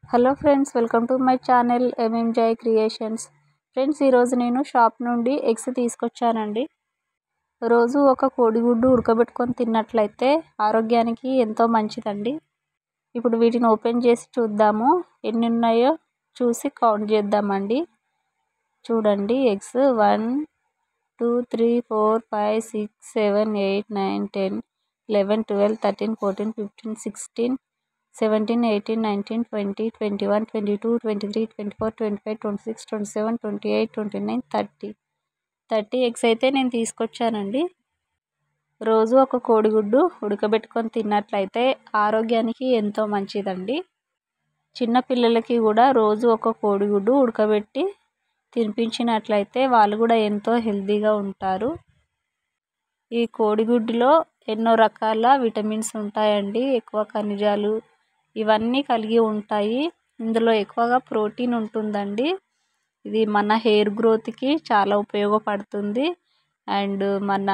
hello friends welcome to my channel M M Jai creations friends ఈరోజు నేను shop నుండి eggs తీసుకొచ్చానండి రోజు ఒక కోడిగుడ్డు ఉడకబెట్టుకొని తిన్నట్లయితే ఆరోగ్యానికి ఎంతో మంచిదండి ఇప్పుడు వీటిని ఓపెన్ చేసి చూద్దాము ఎన్ని ఉన్నాయో చూసి కౌంట్ చేద్దామండి చూడండి eggs one two three four five six seven eight nine ten eleven twelve thirteen fourteen fifteen sixteen seventeen eighteen nineteen twenty twenty one twenty two twenty three twenty four twenty five twenty six twenty seven twenty eight twenty nine thirty thirty eggs అయితే నేను తీసుకొచ్చానండి రోజు ఒక కోడిగుడ్డు ఉడకబెట్టుకొని తిన్నట్లయితే ఆరోగ్యానికి ఎంతో మంచిదండి చిన్నపిల్లలకి కూడా రోజు ఒక కోడిగుడ్డు ఉడకబెట్టి తినిపించినట్లయితే వాళ్ళు కూడా ఎంతో హెల్తీగా ఉంటారు ఈ కోడిగుడ్డులో ఎన్నో రకాల విటమిన్స్ ఉంటాయండి ఎక్కువ ఖనిజాలు ఇవన్నీ కలిగి ఉంటాయి ఇందులో ఎక్కువగా ప్రోటీన్ ఉంటుందండి ఇది మన హెయిర్ గ్రోత్కి చాలా ఉపయోగపడుతుంది అండ్ మన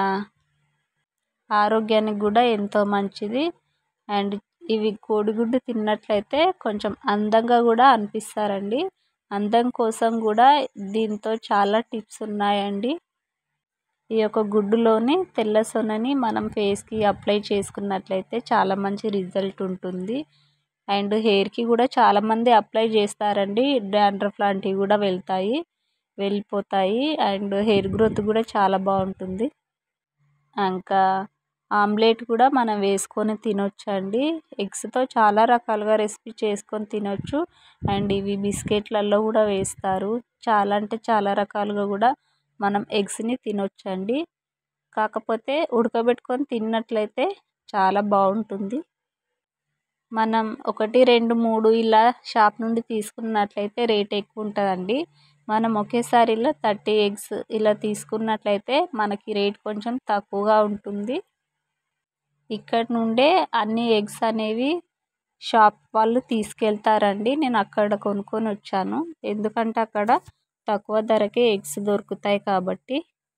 ఆరోగ్యానికి కూడా ఎంతో మంచిది అండ్ ఇవి కోడిగుడ్డు తిన్నట్లయితే కొంచెం అందంగా కూడా అనిపిస్తారండి అందం కోసం కూడా దీంతో చాలా టిప్స్ ఉన్నాయండి ఈ యొక్క గుడ్డులోని తెల్ల సొనని మనం ఫేస్కి అప్లై చేసుకున్నట్లయితే చాలా మంచి రిజల్ట్ ఉంటుంది అండ్ హెయిర్కి కూడా చాలామంది అప్లై చేస్తారండి డాండ్రఫ్ లాంటివి కూడా వెళ్తాయి వెళ్ళిపోతాయి అండ్ హెయిర్ గ్రోత్ కూడా చాలా బాగుంటుంది ఇంకా ఆమ్లెట్ కూడా మనం వేసుకొని తినొచ్చు అండి ఎగ్స్తో చాలా రకాలుగా రెసిపీ చేసుకొని తినొచ్చు అండ్ ఇవి బిస్కెట్లలో కూడా వేస్తారు చాలా అంటే చాలా రకాలుగా కూడా మనం ఎగ్స్ని తినొచ్చు అండి కాకపోతే ఉడకబెట్టుకొని తిన్నట్లయితే చాలా బాగుంటుంది మనం ఒకటి రెండు మూడు ఇలా షాప్ నుండి తీసుకున్నట్లయితే రేట్ ఎక్కువ ఉంటుందండి మనం ఒకేసారి ఇలా థర్టీ ఎగ్స్ ఇలా తీసుకున్నట్లయితే మనకి రేట్ కొంచెం తక్కువగా ఉంటుంది ఇక్కడ నుండే అన్ని ఎగ్స్ అనేవి షాప్ వాళ్ళు తీసుకెళ్తారండి నేను అక్కడ కొనుక్కొని వచ్చాను ఎందుకంటే అక్కడ తక్కువ ధరకే ఎగ్స్ దొరుకుతాయి కాబట్టి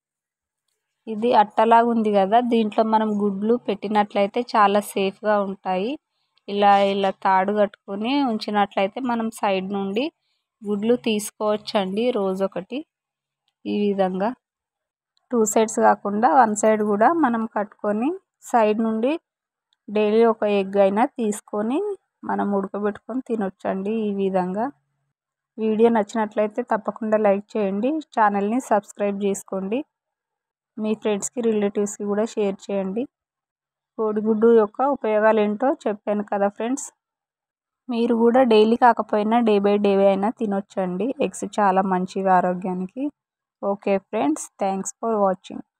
ఇది అట్టలాగా ఉంది కదా దీంట్లో మనం గుడ్లు పెట్టినట్లయితే చాలా సేఫ్గా ఉంటాయి ఇలా ఇలా తాడు కట్టుకొని ఉంచినట్లయితే మనం సైడ్ నుండి గుడ్లు తీసుకోవచ్చండి రోజు ఒకటి ఈ విధంగా టూ సైడ్స్ కాకుండా వన్ సైడ్ కూడా మనం కట్టుకొని సైడ్ నుండి డైలీ ఒక ఎగ్ అయినా తీసుకొని మనం ఉడకబెట్టుకొని తినొచ్చండి ఈ విధంగా వీడియో నచ్చినట్లయితే తప్పకుండా లైక్ చేయండి ఛానల్ని సబ్స్క్రైబ్ చేసుకోండి మీ ఫ్రెండ్స్కి రిలేటివ్స్కి కూడా షేర్ చేయండి కోడిగుడ్డు యొక్క ఉపయోగాలు ఏంటో చెప్పాను కదా ఫ్రెండ్స్ మీరు కూడా డైలీ కాకపోయినా డే బై డే అయినా తినొచ్చండి ఎగ్స్ చాలా మంచివి ఆరోగ్యానికి okay friends thanks for watching